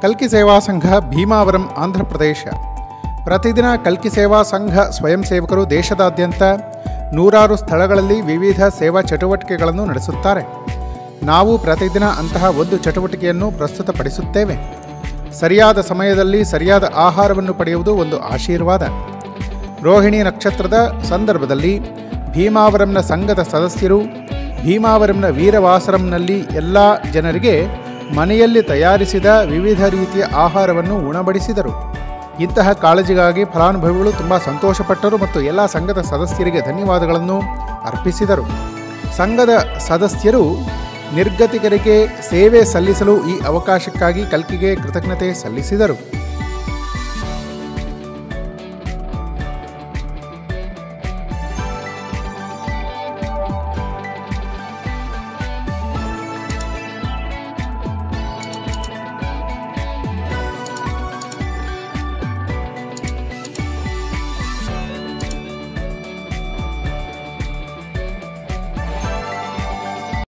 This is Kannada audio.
ಕಲ್ಕಿ ಸೇವಾ ಸಂಘ ಭೀಮಾವರಂ ಆಂಧ್ರಪ್ರದೇಶ ಪ್ರತಿದಿನ ಕಲ್ಕಿ ಸೇವಾ ಸಂಘ ಸ್ವಯಂ ಸೇವಕರು ದೇಶದಾದ್ಯಂತ ನೂರಾರು ಸ್ಥಳಗಳಲ್ಲಿ ವಿವಿಧ ಸೇವಾ ಚಟುವಟಿಕೆಗಳನ್ನು ನಡೆಸುತ್ತಾರೆ ನಾವು ಪ್ರತಿದಿನ ಅಂತಹ ಒಂದು ಚಟುವಟಿಕೆಯನ್ನು ಪ್ರಸ್ತುತಪಡಿಸುತ್ತೇವೆ ಸರಿಯಾದ ಸಮಯದಲ್ಲಿ ಸರಿಯಾದ ಆಹಾರವನ್ನು ಪಡೆಯುವುದು ಒಂದು ಆಶೀರ್ವಾದ ರೋಹಿಣಿ ನಕ್ಷತ್ರದ ಸಂದರ್ಭದಲ್ಲಿ ಭೀಮಾವರಂನ ಸಂಘದ ಸದಸ್ಯರು ಭೀಮಾವರಂನ ವೀರವಾಸರಂನಲ್ಲಿ ಎಲ್ಲ ಜನರಿಗೆ ಮನೆಯಲ್ಲಿ ತಯಾರಿಸಿದ ವಿವಿಧ ರೀತಿಯ ಆಹಾರವನ್ನು ಉಣಬಡಿಸಿದರು ಇಂತಹ ಕಾಳಜಿಗಾಗಿ ಫಲಾನುಭವಿಗಳು ತುಂಬ ಸಂತೋಷಪಟ್ಟರು ಮತ್ತು ಎಲ್ಲ ಸಂಘದ ಸದಸ್ಯರಿಗೆ ಧನ್ಯವಾದಗಳನ್ನು ಅರ್ಪಿಸಿದರು ಸಂಘದ ಸದಸ್ಯರು ನಿರ್ಗತಿಕರಿಗೆ ಸೇವೆ ಸಲ್ಲಿಸಲು ಈ ಅವಕಾಶಕ್ಕಾಗಿ ಕಲ್ಕಿಗೆ ಕೃತಜ್ಞತೆ ಸಲ್ಲಿಸಿದರು